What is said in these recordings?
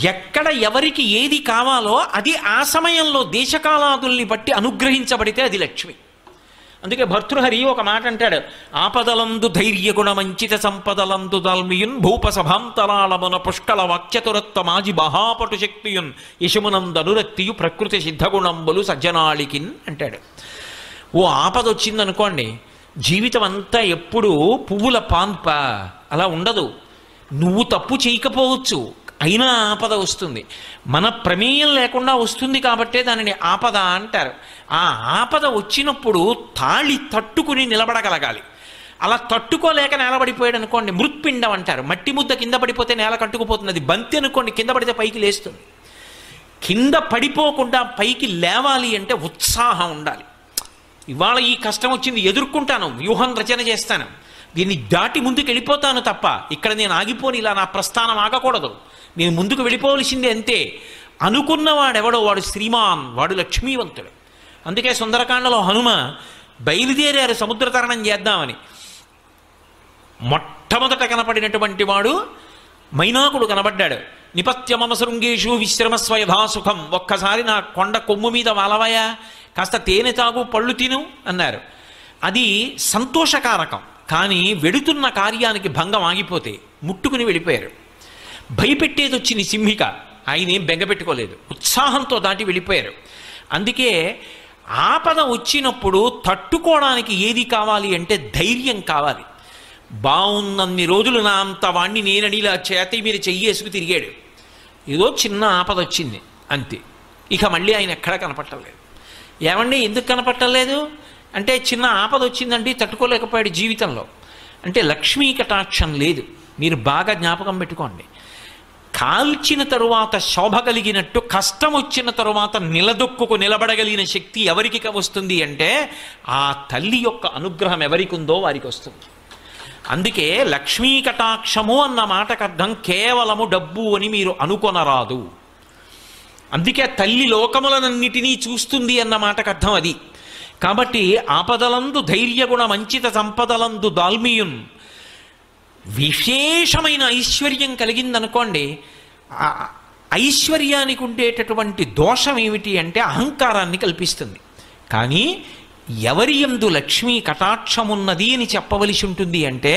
ఎక్కడ ఎవరికి ఏది కావాలో అది ఆ సమయంలో దేశకాలాదుల్ని బట్టి అనుగ్రహించబడితే అది లక్ష్మి అందుకే భర్తృహరి ఒక మాట అంటాడు ఆపదలందు ధైర్యగుణమంచిత సంపదలందు దల్మియున్ భూపసభాంతరాళమున పుష్కల వాక్యతురత్వ మాజి మహాపటు శక్తియున్ యశమునందనురక్తియు ప్రకృతి సిద్ధగుణంబులు సజ్జనాళికిన్ అంటాడు ఓ ఆపద వచ్చిందనుకోండి జీవితం అంతా ఎప్పుడు పువ్వుల పాన్ప అలా ఉండదు నువ్వు తప్పు చేయకపోవచ్చు అయినా ఆపద వస్తుంది మన ప్రమేయం లేకుండా వస్తుంది కాబట్టే దానిని ఆపద అంటారు ఆ ఆపద వచ్చినప్పుడు తాళి తట్టుకుని నిలబడగలగాలి అలా తట్టుకోలేక నేలబడిపోయాడు అనుకోండి మృత్పిండం అంటారు మట్టి ముద్ద కింద పడిపోతే నేల కట్టుకుపోతుంది అది బంతి అనుకోండి కింద పడితే పైకి లేస్తుంది కింద పడిపోకుండా పైకి లేవాలి అంటే ఉత్సాహం ఉండాలి ఇవాళ ఈ కష్టం వచ్చింది ఎదుర్కొంటాను వ్యూహం రచన చేస్తాను దీన్ని దాటి ముందుకు వెళ్ళిపోతాను తప్ప ఇక్కడ నేను ఆగిపోని ఇలా నా ప్రస్థానం ఆగకూడదు నేను ముందుకు వెళ్ళిపోవలసిందే అంతే అనుకున్నవాడెవడో వాడు శ్రీమాన్ వాడు లక్ష్మీవంతుడు అందుకే సుందరకాండలో హనుమ బయలుదేరారు సముద్ర తరణం చేద్దామని మొట్టమొదట కనపడినటువంటి వాడు మైనాకుడు కనబడ్డాడు నిపత్యమమ శృంగేషు విశ్రమస్వ యథాసుఖం ఒక్కసారి నా కొండ కొమ్ము మీద వాలవయా కాస్త తేనె తాగు పళ్ళు తిను అన్నారు అది సంతోషకారకం కానీ వెడుతున్న కార్యానికి భంగం ఆగిపోతే ముట్టుకుని వెళ్ళిపోయారు భయపెట్టేది వచ్చింది సింహిక ఆయన ఏం బెంగపెట్టుకోలేదు ఉత్సాహంతో దాటి వెళ్ళిపోయారు అందుకే ఆపద వచ్చినప్పుడు తట్టుకోవడానికి ఏది కావాలి అంటే ధైర్యం కావాలి బాగున్నన్ని రోజులు నా అంత వాణ్ణి నేనడిలా చేతి మీద చెయ్యేసుకు తిరిగాడు ఏదో చిన్న ఆపద వచ్చింది అంతే ఇక మళ్ళీ ఆయన ఎక్కడా కనపట్టలేదు ఏమండి ఎందుకు కనపట్టలేదు అంటే చిన్న ఆపద వచ్చిందండి తట్టుకోలేకపోయాడు జీవితంలో అంటే లక్ష్మీ కటాక్షం లేదు మీరు బాగా జ్ఞాపకం పెట్టుకోండి కాల్చిన తరువాత శోభ కలిగినట్టు కష్టం వచ్చిన తరువాత నిలదొక్కుకు నిలబడగలిగిన శక్తి ఎవరికి వస్తుంది అంటే ఆ తల్లి యొక్క అనుగ్రహం ఎవరికి ఉందో వారికి వస్తుంది అందుకే లక్ష్మీ కటాక్షము అన్న మాటకు అర్థం కేవలము డబ్బు అని మీరు అనుకొనరాదు అందుకే తల్లి లోకములనన్నిటినీ చూస్తుంది అన్న మాటకు అర్థం అది కాబట్టి ఆపదలందు ధైర్యగుణ మంచిత సంపదలందు దాల్మియున్ విశేషమైన ఐశ్వర్యం కలిగిందనుకోండి ఆ ఐశ్వర్యానికి ఉండేటటువంటి దోషం ఏమిటి అంటే అహంకారాన్ని కల్పిస్తుంది కానీ ఎవరి ఎందు లక్ష్మీ కటాక్షమున్నది అని చెప్పవలసి ఉంటుంది అంటే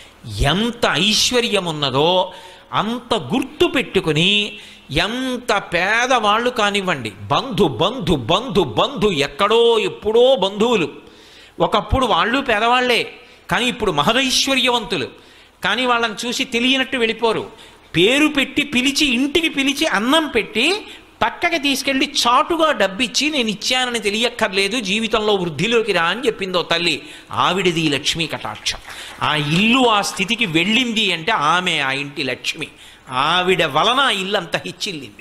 ఎంత ఐశ్వర్యం ఉన్నదో అంత గుర్తు పెట్టుకుని ఎంత పేదవాళ్ళు కానివ్వండి బంధు బంధు బంధు బంధు ఎక్కడో ఎప్పుడో బంధువులు ఒకప్పుడు వాళ్ళు పేదవాళ్లే కానీ ఇప్పుడు మహదైశ్వర్యవంతులు కానీ వాళ్ళని చూసి తెలియనట్టు వెళ్ళిపోరు పేరు పెట్టి పిలిచి ఇంటికి పిలిచి అన్నం పెట్టి పక్కకి తీసుకెళ్ళి చాటుగా డబ్బిచ్చి నేను ఇచ్చానని తెలియక్కర్లేదు జీవితంలో వృద్ధిలోకి రా అని చెప్పిందో తల్లి ఆవిడది ఈ లక్ష్మీ కటాక్షం ఆ ఇల్లు ఆ స్థితికి వెళ్ళింది అంటే ఆమె ఆ ఇంటి లక్ష్మి ఆవిడ వలన ఆ ఇల్లు అంత హిచ్చిల్లింది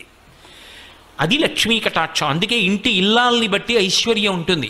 అది లక్ష్మీ కటాక్షం అందుకే ఇంటి ఇల్లాల్ని బట్టి ఐశ్వర్యం ఉంటుంది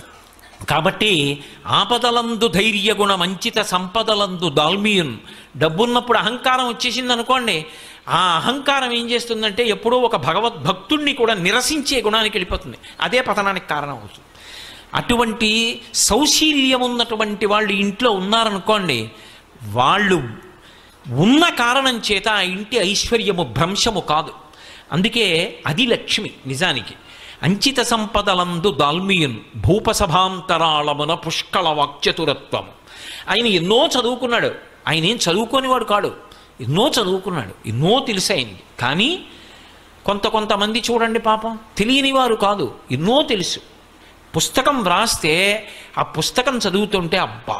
కాబట్టి ఆపదలందు ధైర్యగుణ మంచిత సంపదలందు దాల్మీయున్ డబ్బున్నప్పుడు అహంకారం వచ్చేసింది అనుకోండి ఆ అహంకారం ఏం చేస్తుందంటే ఎప్పుడో ఒక భగవద్భక్తుణ్ణి కూడా నిరసించే గుణానికి వెళ్ళిపోతుంది అదే పతనానికి కారణం అవుతుంది అటువంటి సౌశీల్యం ఉన్నటువంటి వాళ్ళు ఇంట్లో ఉన్నారనుకోండి వాళ్ళు ఉన్న కారణం చేత ఆ ఇంటి ఐశ్వర్యము భ్రంశము కాదు అందుకే అది లక్ష్మి నిజానికి అంచిత సంపదలందు దాల్మియున్ భూపసభాంతరాళమున పుష్కళ వాక్చతురత్వం ఆయన ఎన్నో చదువుకున్నాడు ఆయన ఏం చదువుకోనివాడు కాడు ఎన్నో చదువుకున్నాడు ఎన్నో తెలుసు ఆయనకి కానీ కొంత కొంతమంది చూడండి పాపం తెలియని వారు కాదు ఎన్నో తెలుసు పుస్తకం వ్రాస్తే ఆ పుస్తకం చదువుతుంటే అబ్బా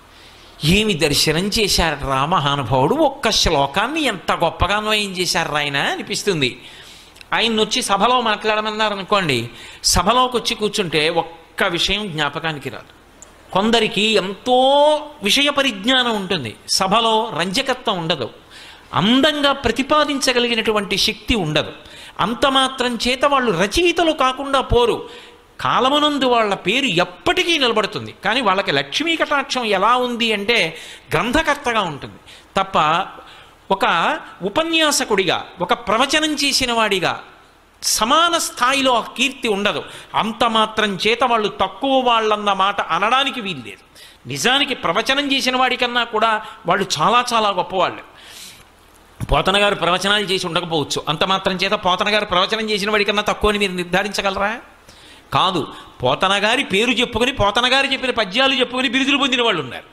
ఏమి దర్శనం చేశారు రా మహానుభావుడు ఒక్క శ్లోకాన్ని ఎంత గొప్పగా అన్వయం చేశారు ఆయన అనిపిస్తుంది ఆయన వచ్చి సభలో మాట్లాడమన్నారు అనుకోండి సభలోకి వచ్చి కూర్చుంటే ఒక్క విషయం జ్ఞాపకానికి రాదు కొందరికి ఎంతో విషయ పరిజ్ఞానం ఉంటుంది సభలో రంజకత్వం ఉండదు అందంగా ప్రతిపాదించగలిగినటువంటి శక్తి ఉండదు అంత మాత్రం చేత వాళ్ళు రచయితలు కాకుండా పోరు కాలమునందు వాళ్ళ పేరు ఎప్పటికీ నిలబడుతుంది కానీ వాళ్ళకి లక్ష్మీ కటాక్షం ఎలా ఉంది అంటే గ్రంథకర్తగా ఉంటుంది తప్ప ఒక ఉపన్యాసకుడిగా ఒక ప్రవచనం చేసిన వాడిగా సమాన స్థాయిలో ఆ కీర్తి ఉండదు అంత మాత్రం చేత వాళ్ళు తక్కువ వాళ్ళన్న మాట అనడానికి వీల్లేదు నిజానికి ప్రవచనం చేసిన వాడికన్నా కూడా వాళ్ళు చాలా చాలా గొప్పవాళ్ళు పోతన గారు ప్రవచనాలు చేసి ఉండకపోవచ్చు అంత మాత్రం చేత పోతన గారు ప్రవచనం చేసిన వాడికన్నా తక్కువని మీరు నిర్ధారించగలరా కాదు పోతన గారి పేరు చెప్పుకొని పోతన గారు చెప్పిన పద్యాలు చెప్పుకొని బిరుదులు పొందిన వాళ్ళు ఉన్నారు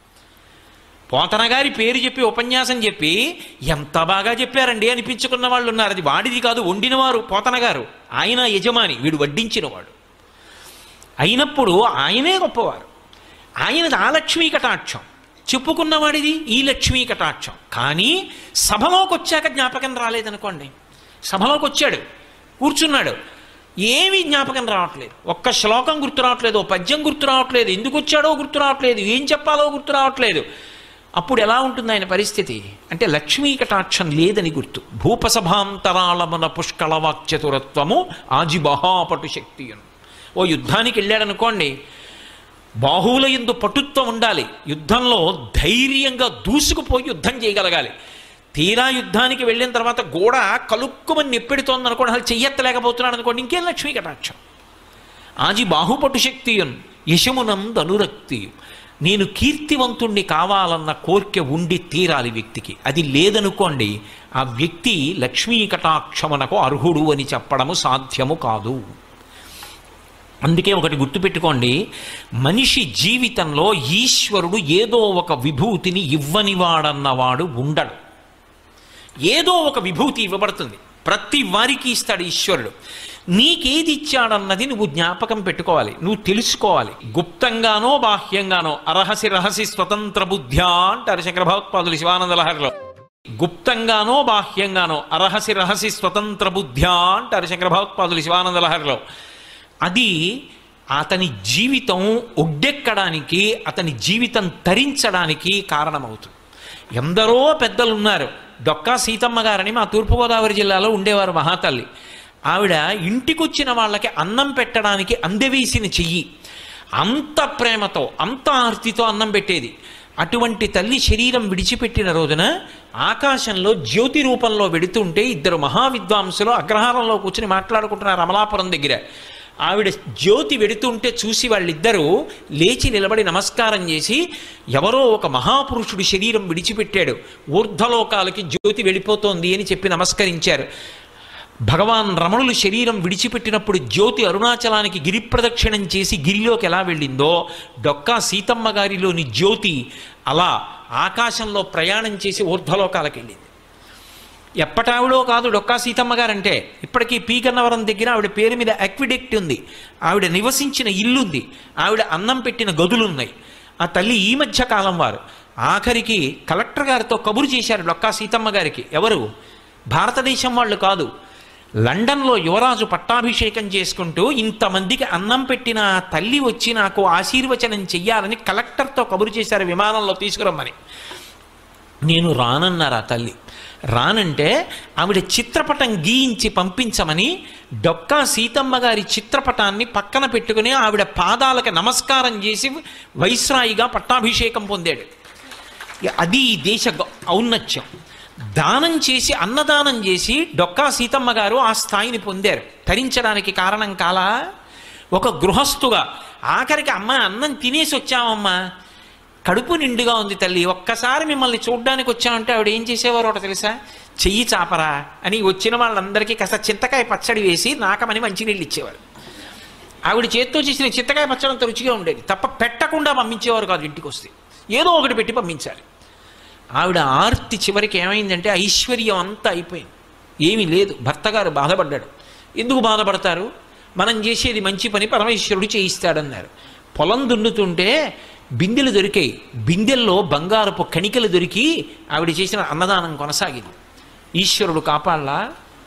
పోతన గారి పేరు చెప్పి ఉపన్యాసం చెప్పి ఎంత బాగా చెప్పారండి అనిపించుకున్న వాళ్ళు ఉన్నారు అది వాడిది కాదు వండినవారు పోతన గారు ఆయన యజమాని వీడు వడ్డించినవాడు అయినప్పుడు ఆయనే గొప్పవారు ఆయనది ఆ లక్ష్మీ కటాక్షం చెప్పుకున్నవాడిది ఈ లక్ష్మీ కటాక్షం కానీ సభలోకి వచ్చాక జ్ఞాపకం రాలేదనుకోండి సభలోకి వచ్చాడు కూర్చున్నాడు ఏమీ జ్ఞాపకం రావట్లేదు ఒక్క శ్లోకం గుర్తు రావట్లేదు ఓ పద్యం గుర్తు రావట్లేదు ఎందుకు వచ్చాడో గుర్తు రావట్లేదు ఏం చెప్పాలో గుర్తు రావట్లేదు అప్పుడు ఎలా ఉంటుంది ఆయన పరిస్థితి అంటే లక్ష్మీ కటాక్షం లేదని గుర్తు భూపసభాంతరాళమున పుష్కళవాక్చతురత్వము ఆజిబహాపటు శక్తియును ఓ యుద్ధానికి వెళ్ళాడనుకోండి బాహువుల ఎందు పటుత్వం ఉండాలి యుద్ధంలో ధైర్యంగా దూసుకుపోయి యుద్ధం చేయగలగాలి తీరా యుద్ధానికి వెళ్ళిన తర్వాత గోడ కలుక్కుమని నిప్పెడుతోంది అనుకోండి అసలు చెయ్యెత్తలేకపోతున్నాడు అనుకోండి ఇంకేం లక్ష్మీ కటాక్షం ఆజి బాహుపటు శక్తియున్ యశమునందు అనురక్తియు నేను కీర్తివంతుణ్ణి కావాలన్న కోరిక ఉండి తీరాలి వ్యక్తికి అది లేదనుకోండి ఆ వ్యక్తి లక్ష్మీ కటాక్షమునకు అర్హుడు అని చెప్పడము సాధ్యము కాదు అందుకే ఒకటి గుర్తుపెట్టుకోండి మనిషి జీవితంలో ఈశ్వరుడు ఏదో ఒక విభూతిని ఇవ్వనివాడన్నవాడు ఉండడు ఏదో ఒక విభూతి ఇవ్వబడుతుంది ప్రతి వారికి ఇస్తాడు ఈశ్వరుడు నీకేది ఇచ్చాడన్నది నువ్వు జ్ఞాపకం పెట్టుకోవాలి నువ్వు తెలుసుకోవాలి గుప్తంగానో బాహ్యంగానో అరహసి రహసి స్వతంత్ర బుద్ధ్యా అంటారు శంకర భగవత్పాదులు శివానంద లహరిలో గుప్తంగానో బాహ్యంగానో అరహసి రహసి స్వతంత్ర బుద్ధ్యా అంటారు శంకర భగవత్పాదులు శివానంద లహరిలో అది అతని జీవితం ఒడ్డెక్కడానికి అతని జీవితం తరించడానికి కారణమవుతుంది ఎందరో పెద్దలు ఉన్నారు డొక్కా సీతమ్మ గారని మా తూర్పుగోదావరి జిల్లాలో ఉండేవారు మహాతల్లి ఆవిడ ఇంటికొచ్చిన వాళ్ళకి అన్నం పెట్టడానికి అందవేసిన చెయ్యి అంత ప్రేమతో అంత ఆర్తితో అన్నం పెట్టేది అటువంటి తల్లి శరీరం విడిచిపెట్టిన రోజున ఆకాశంలో జ్యోతి రూపంలో వెడుతుంటే ఇద్దరు మహావిద్వాంసులు అగ్రహారంలో కూర్చుని మాట్లాడుకుంటున్నారు అమలాపురం దగ్గర ఆవిడ జ్యోతి వెడుతుంటే చూసి వాళ్ళిద్దరూ లేచి నిలబడి నమస్కారం చేసి ఎవరో ఒక మహాపురుషుడు శరీరం విడిచిపెట్టాడు ఊర్ధ్వలోకాలకి జ్యోతి వెళ్ళిపోతోంది అని చెప్పి నమస్కరించారు భగవాన్ రమణులు శరీరం విడిచిపెట్టినప్పుడు జ్యోతి అరుణాచలానికి గిరి ప్రదక్షిణం చేసి గిరిలోకి ఎలా వెళ్ళిందో డొక్కా సీతమ్మ గారిలోని జ్యోతి అలా ఆకాశంలో ప్రయాణం చేసి ఊర్ధ్వలోకాలకు వెళ్ళింది ఎప్పటావిడో కాదు డొక్కా సీతమ్మ గారంటే ఇప్పటికీ పీకన్నవరం దగ్గర ఆవిడ పేరు మీద అక్విడెక్ట్ ఉంది ఆవిడ నివసించిన ఇల్లుంది ఆవిడ అన్నం పెట్టిన గదులున్నాయి ఆ తల్లి ఈ మధ్య కాలం వారు ఆఖరికి కలెక్టర్ గారితో కబురు చేశారు డొక్కా సీతమ్మ గారికి ఎవరు భారతదేశం వాళ్ళు కాదు లండన్లో యువరాజు పట్టాభిషేకం చేసుకుంటూ ఇంతమందికి అన్నం పెట్టిన ఆ తల్లి వచ్చి నాకు ఆశీర్వచనం చెయ్యాలని కలెక్టర్తో కబురు చేశారు విమానంలో తీసుకురమ్మని నేను రానన్నారు ఆ తల్లి రానంటే ఆవిడ చిత్రపటం గీయించి పంపించమని డొక్కా సీతమ్మ గారి చిత్రపటాన్ని పక్కన పెట్టుకుని ఆవిడ పాదాలకు నమస్కారం చేసి వైస్రాయిగా పట్టాభిషేకం పొందాడు ఇక అది ఈ దేశ గొ- ఔన్నత్యం దానం చేసి అన్నదానం చేసి డొక్కా సీతమ్మ గారు ఆ స్థాయిని పొందారు తరించడానికి కారణం కాలా ఒక గృహస్థుగా ఆఖరికి అమ్మ అన్నం తినేసి వచ్చామమ్మా కడుపు నిండుగా ఉంది తల్లి ఒక్కసారి మిమ్మల్ని చూడ్డానికి వచ్చామంటే ఆవిడ ఏం చేసేవారో ఒకటి తెలుసా చెయ్యి చాపరా అని వచ్చిన వాళ్ళందరికీ కాస్త చింతకాయ పచ్చడి వేసి నాకమని మంచినీళ్ళు ఇచ్చేవారు ఆవిడ చేత్తో చేసిన చింతకాయ పచ్చడి అంత రుచిగా ఉండేది తప్ప పెట్టకుండా పంపించేవారు కాదు ఇంటికి వస్తే ఏదో ఒకటి పెట్టి పంపించాలి ఆవిడ ఆర్తి చివరికి ఏమైందంటే ఐశ్వర్యం అంతా అయిపోయింది ఏమీ లేదు భర్త గారు బాధపడ్డాడు ఎందుకు బాధపడతారు మనం చేసేది మంచి పని పరమేశ్వరుడు చేయిస్తాడన్నారు పొలం దున్నుతుంటే బిందెలు దొరికాయి బిందెల్లో బంగారపు కణికలు దొరికి ఆవిడ చేసిన అన్నదానం కొనసాగింది ఈశ్వరుడు కాపాడలా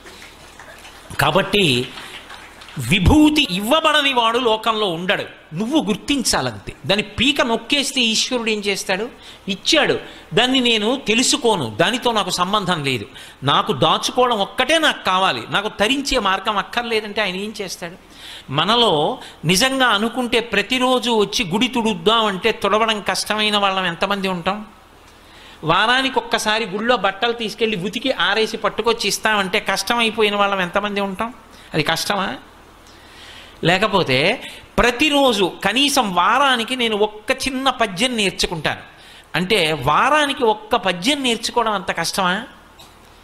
కాబట్టి విభూతి ఇవ్వబడని వాడు లోకంలో ఉండడు నువ్వు గుర్తించాలంతే దాని పీక నొక్కేస్తే ఈశ్వరుడు ఏం చేస్తాడు ఇచ్చాడు దాన్ని నేను తెలుసుకోను దానితో నాకు సంబంధం లేదు నాకు దాచుకోవడం ఒక్కటే నాకు కావాలి నాకు తరించే మార్గం అక్కర్లేదంటే ఆయన ఏం చేస్తాడు మనలో నిజంగా అనుకుంటే ప్రతిరోజు వచ్చి గుడి తుడుద్దాం అంటే తుడవడం కష్టమైన వాళ్ళం ఎంతమంది ఉంటాం వారానికి ఒక్కసారి గుళ్ళో బట్టలు తీసుకెళ్ళి ఉతికి ఆరేసి పట్టుకొచ్చి ఇస్తామంటే కష్టమైపోయిన వాళ్ళం ఎంతమంది ఉంటాం అది కష్టమా లేకపోతే ప్రతిరోజు కనీసం వారానికి నేను ఒక్క చిన్న పద్యం నేర్చుకుంటాను అంటే వారానికి ఒక్క పద్యం నేర్చుకోవడం అంత కష్టమా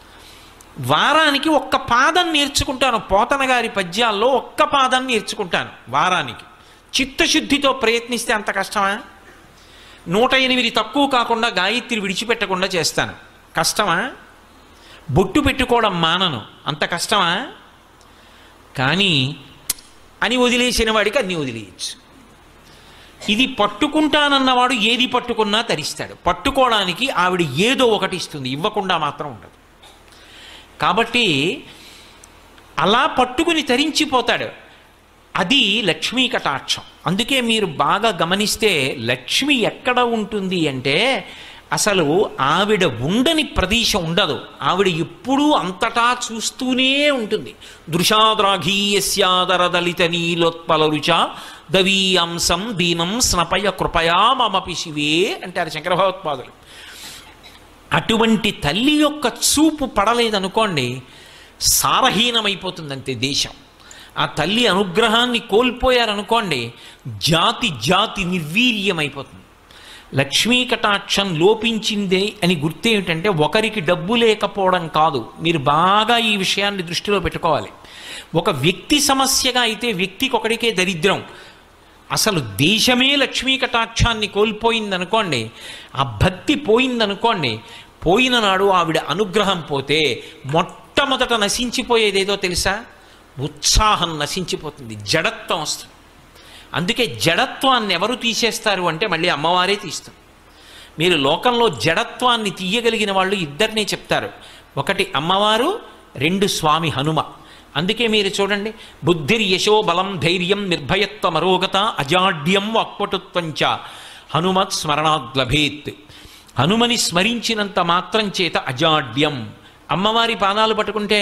వారానికి ఒక్క పాదం నేర్చుకుంటాను పోతన గారి పద్యాల్లో ఒక్క పాదం నేర్చుకుంటాను వారానికి చిత్తశుద్ధితో ప్రయత్నిస్తే అంత కష్టమా నూట ఎనిమిది తక్కువ కాకుండా గాయత్రి విడిచిపెట్టకుండా చేస్తాను కష్టమా బొట్టు పెట్టుకోవడం మానను అంత కష్టమా కానీ అని వదిలేసిన వాడికి అన్ని వదిలేయచ్చు ఇది పట్టుకుంటానన్నవాడు ఏది పట్టుకున్నా తరిస్తాడు పట్టుకోవడానికి ఆవిడ ఏదో ఒకటి ఇస్తుంది ఇవ్వకుండా మాత్రం ఉండదు కాబట్టి అలా పట్టుకుని తరించిపోతాడు అది లక్ష్మీ కటాక్షం అందుకే మీరు బాగా గమనిస్తే లక్ష్మి ఎక్కడ ఉంటుంది అంటే అసలు ఆవిడ ఉండని ప్రదేశం ఉండదు ఆవిడ ఎప్పుడూ అంతటా చూస్తూనే ఉంటుంది దృశాద్రాఘీయస్యాదర దళిత నీలోత్పల రుచ దవీయాంసం దీనం స్నపయ కృపయా మమపి శివే అంటారు శంకరభగవత్పాదులు అటువంటి తల్లి యొక్క చూపు పడలేదనుకోండి సారహీనమైపోతుందంతే దేశం ఆ తల్లి అనుగ్రహాన్ని కోల్పోయారనుకోండి జాతి జాతి నిర్వీర్యమైపోతుంది లక్ష్మీ కటాక్షం లోపించిందే అని గుర్తేమిటంటే ఒకరికి డబ్బు లేకపోవడం కాదు మీరు బాగా ఈ విషయాన్ని దృష్టిలో పెట్టుకోవాలి ఒక వ్యక్తి సమస్యగా అయితే వ్యక్తికి ఒకడికే దరిద్రం అసలు దేశమే లక్ష్మీ కటాక్షాన్ని కోల్పోయిందనుకోండి ఆ భక్తి పోయిందనుకోండి పోయిన నాడు ఆవిడ అనుగ్రహం పోతే మొట్టమొదట నశించిపోయేదేదో తెలుసా ఉత్సాహం నశించిపోతుంది జడత్వం వస్తుంది అందుకే జడత్వాన్ని ఎవరు తీసేస్తారు అంటే మళ్ళీ అమ్మవారే తీస్తుంది మీరు లోకంలో జడత్వాన్ని తీయగలిగిన వాళ్ళు ఇద్దరినే చెప్తారు ఒకటి అమ్మవారు రెండు స్వామి హనుమ అందుకే మీరు చూడండి బుద్ధిర్ యశో బలం ధైర్యం నిర్భయత్వ మరోగత అజాడ్యం వాక్పటుత్వంచ హనుమత్ స్మరణాద్ లభేత్ హనుమని స్మరించినంత మాత్రం చేత అజాడ్యం అమ్మవారి పాదాలు పట్టుకుంటే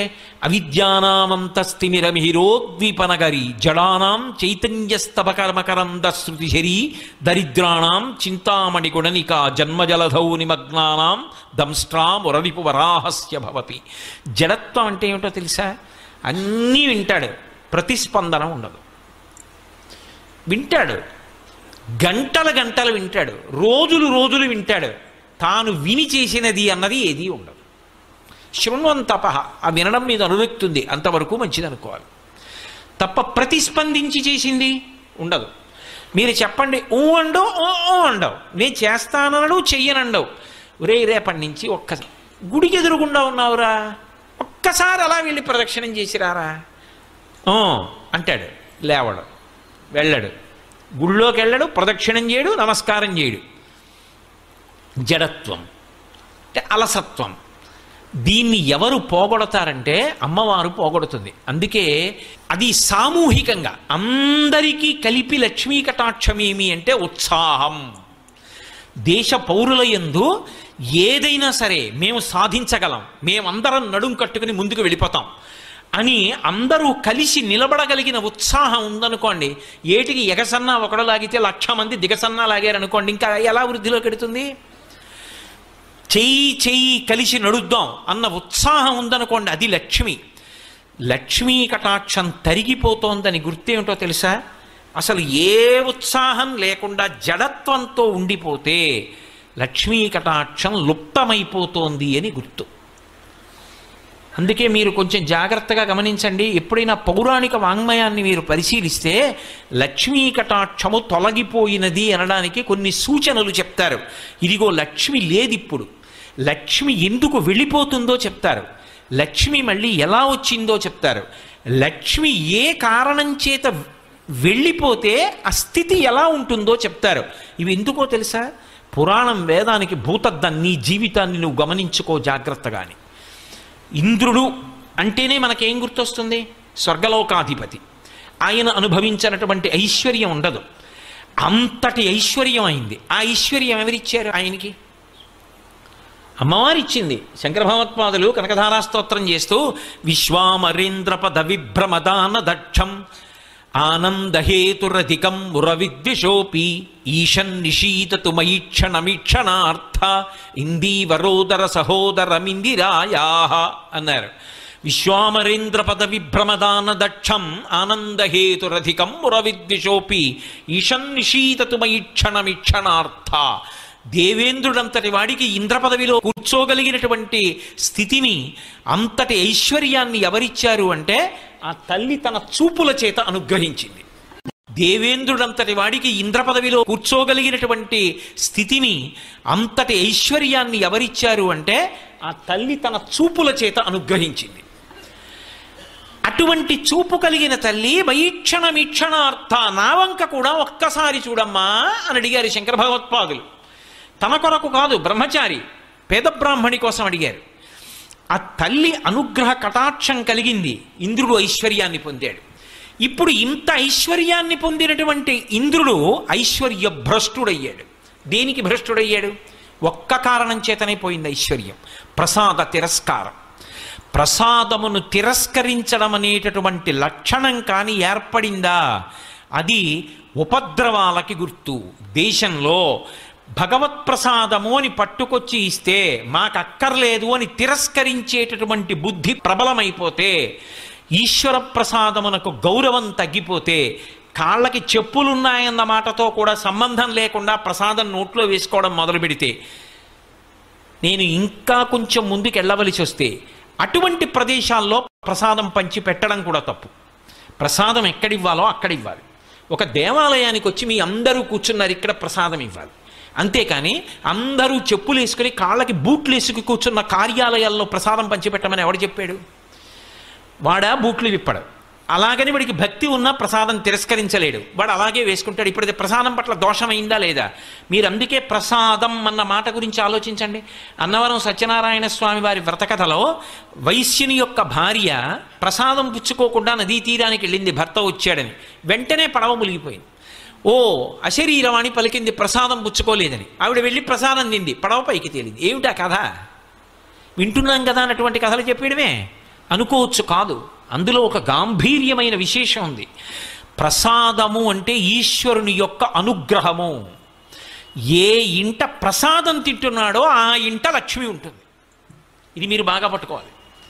అవిద్యానామంతస్తిమిరమిహిరోద్వీపనగరి జడానాం చైతన్యస్తపకర్మకరంద శృతిశరీ దరిద్రాణం చింతామణి గుణనిక జన్మజలధౌ నిమగ్నానాం దంష్ట్రామురరిపు వరాహస్య భవతి జడత్వం అంటే ఏమిటో తెలుసా అన్నీ వింటాడు ప్రతిస్పందన ఉండదు వింటాడు గంటల గంటలు వింటాడు రోజులు రోజులు వింటాడు తాను విని చేసినది అన్నది ఏదీ ఉండదు శృణ్వంతప ఆ వినడం మీద అనురక్తి ఉంది అంతవరకు మంచిది అనుకోవాలి తప్ప ప్రతిస్పందించి చేసింది ఉండదు మీరు చెప్పండి ఊ అండవు ఓ ఓ అండవు నేను చేస్తానడు చెయ్యనండవు ఒరే రేపటి నుంచి ఒక్క గుడికి ఎదురుగుండా ఉన్నావురా ఒక్కసారి అలా వెళ్ళి ప్రదక్షిణం చేసిరారా "ఆ" అంటాడు లేవడు వెళ్ళడు గుళ్ళోకి వెళ్ళడు ప్రదక్షిణం చేయడు నమస్కారం చేయడు జడత్వం అంటే అలసత్వం దీన్ని ఎవరు పోగొడతారంటే అమ్మవారు పోగొడుతుంది అందుకే అది సామూహికంగా అందరికీ కలిపి లక్ష్మీ కటాక్షమేమి అంటే ఉత్సాహం దేశ పౌరుల యందు ఏదైనా సరే మేము సాధించగలం మేమందరం నడుం కట్టుకుని ముందుకు వెళ్ళిపోతాం అని అందరూ కలిసి నిలబడగలిగిన ఉత్సాహం ఉందనుకోండి ఏటికి ఎగసన్నా ఒకడు లాగితే లక్ష మంది దిగసన్నా లాగారనుకోండి ఇంకా ఎలా వృద్ధిలోకి ఎడుతుంది చెయ్యి చెయ్యి కలిసి నడుద్దాం అన్న ఉత్సాహం ఉందనుకోండి అది లక్ష్మి లక్ష్మీ కటాక్షం తరిగిపోతోందని గుర్తేమిటో తెలుసా అసలు ఏ ఉత్సాహం లేకుండా జడత్వంతో ఉండిపోతే లక్ష్మీ కటాక్షం లుప్తమైపోతోంది అని గుర్తు అందుకే మీరు కొంచెం జాగ్రత్తగా గమనించండి ఎప్పుడైనా పౌరాణిక వాంగ్మయాన్ని మీరు పరిశీలిస్తే లక్ష్మీ కటాక్షము తొలగిపోయినది అనడానికి కొన్ని సూచనలు చెప్తారు ఇదిగో లక్ష్మి లేదిప్పుడు లక్ష్మి ఎందుకు వెళ్ళిపోతుందో చెప్తారు లక్ష్మి మళ్ళీ ఎలా వచ్చిందో చెప్తారు లక్ష్మి ఏ కారణం చేత వెళ్ళిపోతే ఆ స్థితి ఎలా ఉంటుందో చెప్తారు ఇవి ఎందుకో తెలుసా పురాణం వేదానికి భూతద్దం నీ జీవితాన్ని నువ్వు గమనించుకో జాగ్రత్తగాని ఇంద్రుడు అంటేనే మనకేం గుర్తొస్తుంది స్వర్గలోకాధిపతి ఆయన అనుభవించినటువంటి ఐశ్వర్యం ఉండదు అంతటి ఐశ్వర్యం అయింది ఆ ఐశ్వర్యం ఎవరిచ్చారు ఆయనకి అమ్మవారు ఇచ్చింది శంకర భగవత్పాదులు కనకధారా స్తోత్రం చేస్తూ విశ్వామరేంద్రపద విభ్రమదాన దక్షం ఆనందహేతురధికం మురవిద్విషోపి ఈశన్ నిశీతతు మయీక్షణమీక్షణార్థ ఇందీవరోదర సహోదరమిందిరాయా అన్నారు విశ్వామరేంద్ర పద విభ్రమదాన దక్షం ఆనందహేతురధికం మురవిద్విషోపి ఈశన్ నిశీతతు మయీక్షణమీక్షణార్థ దేవేంద్రుడంతటి వాడికి ఇంద్ర పదవిలో కూర్చోగలిగినటువంటి స్థితిని అంతటి ఐశ్వర్యాన్ని ఎవరిచ్చారు అంటే ఆ తల్లి తన చూపుల చేత అనుగ్రహించింది దేవేంద్రుడంతటి వాడికి ఇంద్ర పదవిలో కూర్చోగలిగినటువంటి స్థితిని అంతటి ఐశ్వర్యాన్ని ఎవరిచ్చారు అంటే ఆ తల్లి తన చూపుల చేత అనుగ్రహించింది అటువంటి చూపు కలిగిన తల్లి వైక్షణ వీక్షణార్థ నా వంక కూడా ఒక్కసారి చూడమ్మా అని అడిగారు శంకర భగవత్పాదులు తన కొరకు కాదు బ్రహ్మచారి పేద బ్రాహ్మణి కోసం అడిగారు ఆ తల్లి అనుగ్రహ కటాక్షం కలిగింది ఇంద్రుడు ఐశ్వర్యాన్ని పొందాడు ఇప్పుడు ఇంత ఐశ్వర్యాన్ని పొందినటువంటి ఇంద్రుడు ఐశ్వర్య భ్రష్టుడయ్యాడు దేనికి భ్రష్టుడయ్యాడు ఒక్క కారణం చేతనే పోయింది ఐశ్వర్యం ప్రసాద తిరస్కారం ప్రసాదమును తిరస్కరించడం అనేటటువంటి లక్షణం కానీ ఏర్పడిందా అది ఉపద్రవాలకి గుర్తు దేశంలో భగవత్ ప్రసాదము అని పట్టుకొచ్చి ఇస్తే మాకు అక్కర్లేదు అని తిరస్కరించేటటువంటి బుద్ధి ప్రబలమైపోతే ఈశ్వర ప్రసాదమునకు గౌరవం తగ్గిపోతే కాళ్ళకి చెప్పులున్నాయన్న మాటతో కూడా సంబంధం లేకుండా ప్రసాదం నోట్లో వేసుకోవడం మొదలు పెడితే నేను ఇంకా కొంచెం ముందుకు వెళ్ళవలసి వస్తే అటువంటి ప్రదేశాల్లో ప్రసాదం పంచి పెట్టడం కూడా తప్పు ప్రసాదం ఎక్కడివ్వాలో అక్కడ ఇవ్వాలి ఒక దేవాలయానికి వచ్చి మీ అందరూ కూర్చున్నారు ఇక్కడ ప్రసాదం ఇవ్వాలి అంతేకాని అందరూ చెప్పులు వేసుకుని కాళ్ళకి బూట్లు వేసుకు కూర్చున్న కార్యాలయాల్లో ప్రసాదం పంచిపెట్టమని ఎవడు చెప్పాడు వాడా బూట్లు విప్పడు అలాగని వాడికి భక్తి ఉన్నా ప్రసాదం తిరస్కరించలేడు వాడు అలాగే వేసుకుంటాడు ఇప్పుడు అది ప్రసాదం పట్ల దోషమైందా లేదా మీరు అందుకే ప్రసాదం అన్న మాట గురించి ఆలోచించండి అన్నవరం సత్యనారాయణ స్వామి వారి వ్రతకథలో వైశ్యుని యొక్క భార్య ప్రసాదం పుచ్చుకోకుండా నదీ తీరానికి వెళ్ళింది భర్త వచ్చాడని వెంటనే పడవ మునిగిపోయింది ఓ అశరీరవాణి పలికింది ప్రసాదం పుచ్చుకోలేదని ఆవిడ వెళ్ళి ప్రసాదం తింది పడవ పైకి తేలింది ఏమిటా కథ వింటున్నాం కదా అన్నటువంటి కథలు చెప్పేయడమే అనుకోవచ్చు కాదు అందులో ఒక గాంభీర్యమైన విశేషం ఉంది ప్రసాదము అంటే ఈశ్వరుని యొక్క అనుగ్రహము ఏ ఇంట ప్రసాదం తింటున్నాడో ఆ ఇంట లక్ష్మి ఉంటుంది ఇది మీరు బాగా పట్టుకోవాలి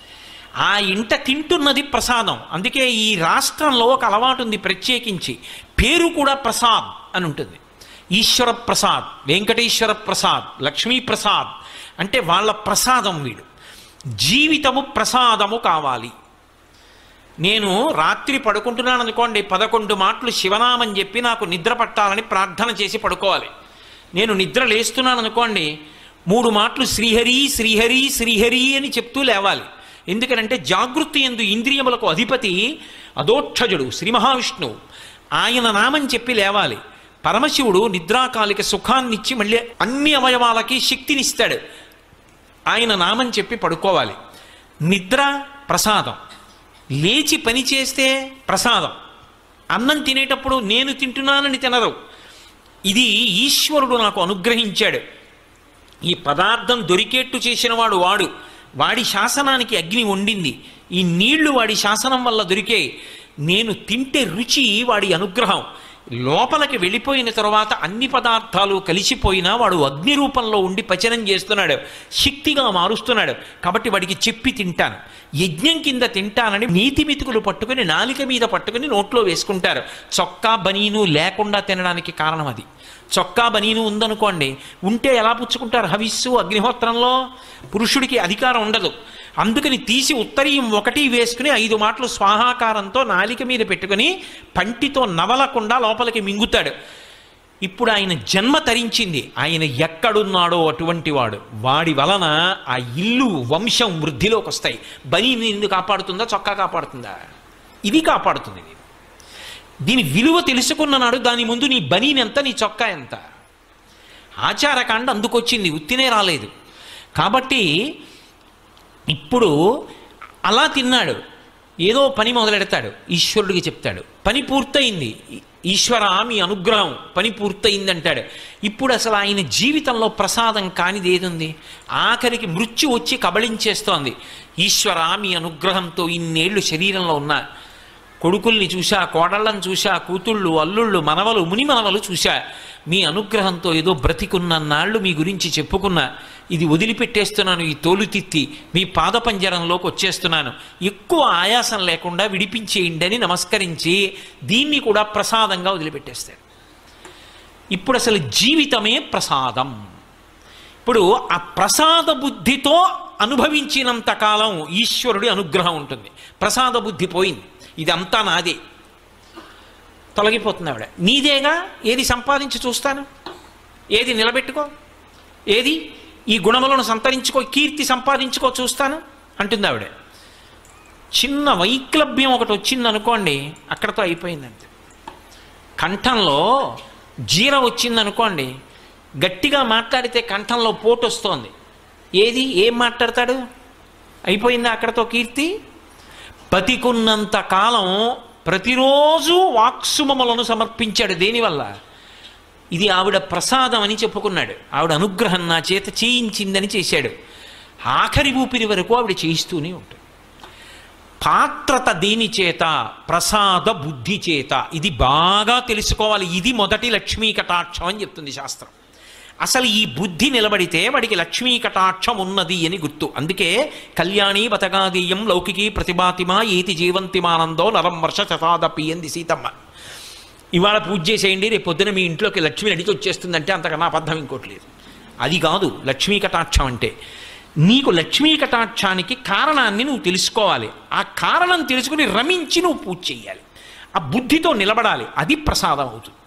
ఆ ఇంట తింటున్నది ప్రసాదం అందుకే ఈ రాష్ట్రంలో ఒక అలవాటు ఉంది ప్రత్యేకించి పేరు కూడా ప్రసాద్ అని ఉంటుంది ఈశ్వర ప్రసాద్ వెంకటేశ్వర ప్రసాద్ లక్ష్మీ ప్రసాద్ అంటే వాళ్ళ ప్రసాదం వీడు జీవితము ప్రసాదము కావాలి నేను రాత్రి పడుకుంటున్నాను అనుకోండి పదకొండు మాటలు శివనామం చెప్పి నాకు నిద్ర పట్టాలని ప్రార్థన చేసి పడుకోవాలి నేను నిద్ర లేస్తున్నాను అనుకోండి మూడు మాటలు శ్రీహరి శ్రీహరి శ్రీహరి అని చెప్తూ లేవాలి ఎందుకనంటే జాగృతి ఎందు ఇంద్రియములకు అధిపతి అదోక్షజుడు శ్రీ మహావిష్ణువు ఆయన నామం చెప్పి లేవాలి పరమశివుడు నిద్రాకాలిక సుఖాన్నిచ్చి మళ్ళీ అన్ని అవయవాలకి శక్తినిస్తాడు ఆయన నామం చెప్పి పడుకోవాలి నిద్ర ప్రసాదం లేచి పని చేస్తే ప్రసాదం అన్నం తినేటప్పుడు నేను తింటున్నానని తినరు ఇది ఈశ్వరుడు నాకు అనుగ్రహించాడు ఈ పదార్థం దొరికేట్టు చేసినవాడు వాడు వాడి శాసనానికి అగ్ని వండింది ఈ నీళ్లు వాడి శాసనం వల్ల దొరికే నేను తింటే రుచి వాడి అనుగ్రహం లోపలికి వెళ్ళిపోయిన తర్వాత అన్ని పదార్థాలు కలిసిపోయినా వాడు అగ్ని రూపంలో ఉండి పచనం చేస్తున్నాడు శక్తిగా మారుస్తున్నాడు కాబట్టి వాడికి చెప్పి తింటాను యజ్ఞం కింద తింటానని నీతి మితుకులు పట్టుకుని నాలిక మీద పట్టుకుని నోట్లో వేసుకుంటారు చొక్కా బనీను లేకుండా తినడానికి కారణం అది చొక్కా బనీను ఉందనుకోండి ఉంటే ఎలా పుచ్చుకుంటారు హవిస్సు అగ్నిహోత్రంలో పురుషుడికి అధికారం ఉండదు అందుకని తీసి ఉత్తరీయం ఒకటి వేసుకుని ఐదు మాటలు స్వాహాకారంతో నాలిక మీద పెట్టుకుని పంటితో నవలకుండా లోపలికి మింగుతాడు ఇప్పుడు ఆయన జన్మ తరించింది ఆయన ఎక్కడున్నాడో అటువంటి వాడు వాడి వలన ఆ ఇల్లు వంశం వృద్ధిలోకి వస్తాయి బనీని ఎందుకు కాపాడుతుందా చొక్కా కాపాడుతుందా ఇది కాపాడుతుంది ఇది దీని విలువ తెలుసుకున్న నాడు దాని ముందు నీ బనీని ఎంత నీ చొక్కా ఎంత ఆచారకాండ అందుకొచ్చింది ఉత్తినే రాలేదు కాబట్టి ఇప్పుడు అలా తిన్నాడు ఏదో పని మొదలెడతాడు ఈశ్వరుడికి చెప్తాడు పని పూర్తయింది ఈశ్వర మీ అనుగ్రహం పని పూర్తయింది అంటాడు ఇప్పుడు అసలు ఆయన జీవితంలో ప్రసాదం కానిది ఏదుంది ఆఖరికి మృత్యు వచ్చి కబళించేస్తోంది ఈశ్వర మీ అనుగ్రహంతో ఇన్నేళ్లు శరీరంలో ఉన్నా కొడుకుల్ని చూశా కోడళ్ళని చూశా కూతుళ్ళు అల్లుళ్ళు మనవలు ముని మనవలు చూశా మీ అనుగ్రహంతో ఏదో బ్రతికున్న నాళ్ళు మీ గురించి చెప్పుకున్నా ఇది వదిలిపెట్టేస్తున్నాను ఈ తోలుతిత్తి మీ పాదపంజరంలోకి వచ్చేస్తున్నాను ఎక్కువ ఆయాసం లేకుండా విడిపించేయండి అని నమస్కరించి దీన్ని కూడా ప్రసాదంగా వదిలిపెట్టేస్తాడు ఇప్పుడు అసలు జీవితమే ప్రసాదం ఇప్పుడు ఆ ప్రసాద బుద్ధితో అనుభవించినంత కాలం ఈశ్వరుడి అనుగ్రహం ఉంటుంది ప్రసాద బుద్ధి పోయింది ఇదంతా నాదే తొలగిపోతుంది ఆవిడ నీదేగా ఏది సంపాదించి చూస్తాను ఏది నిలబెట్టుకో ఏది ఈ గుణములను సంతరించుకో కీర్తి సంపాదించుకో చూస్తాను అంటుంది ఆవిడ చిన్న వైక్లభ్యం ఒకటి వచ్చింది అనుకోండి అక్కడతో అయిపోయిందండి కంఠంలో జీర వచ్చింది అనుకోండి గట్టిగా మాట్లాడితే కంఠంలో పోటు వస్తోంది ఏది ఏం మాట్లాడతాడు అయిపోయిందా అక్కడతో కీర్తి బతికున్నంత కాలం ప్రతిరోజు వాక్సుమములను సమర్పించాడు దేనివల్ల ఇది ఆవిడ ప్రసాదం అని చెప్పుకున్నాడు ఆవిడ అనుగ్రహం నా చేత చేయించిందని చేశాడు ఆఖరి ఊపిరి వరకు ఆవిడ చేయిస్తూనే ఉంటుంది పాత్రత దేని చేత ప్రసాద బుద్ధి చేత ఇది బాగా తెలుసుకోవాలి ఇది మొదటి లక్ష్మీ కటాక్షం అని చెప్తుంది శాస్త్రం అసలు ఈ బుద్ధి నిలబడితే వాడికి లక్ష్మీ కటాక్షం ఉన్నది అని గుర్తు అందుకే కళ్యాణి బతగాదీయం లౌకికి ప్రతిభాతిమా ఏతి జీవంతిమానందో నరం వర్ష శతాదపి అంది సీతమ్మ ఇవాళ పూజ చేసేయండి రేపు పొద్దున మీ ఇంట్లోకి లక్ష్మి నడిచి వచ్చేస్తుందంటే అంతకన్నా అబద్ధం ఇంకోటి లేదు అది కాదు లక్ష్మీ కటాక్షం అంటే నీకు లక్ష్మీ కటాక్షానికి కారణాన్ని నువ్వు తెలుసుకోవాలి ఆ కారణం తెలుసుకుని రమించి నువ్వు పూజ చేయాలి ఆ బుద్ధితో నిలబడాలి అది ప్రసాదం అవుతుంది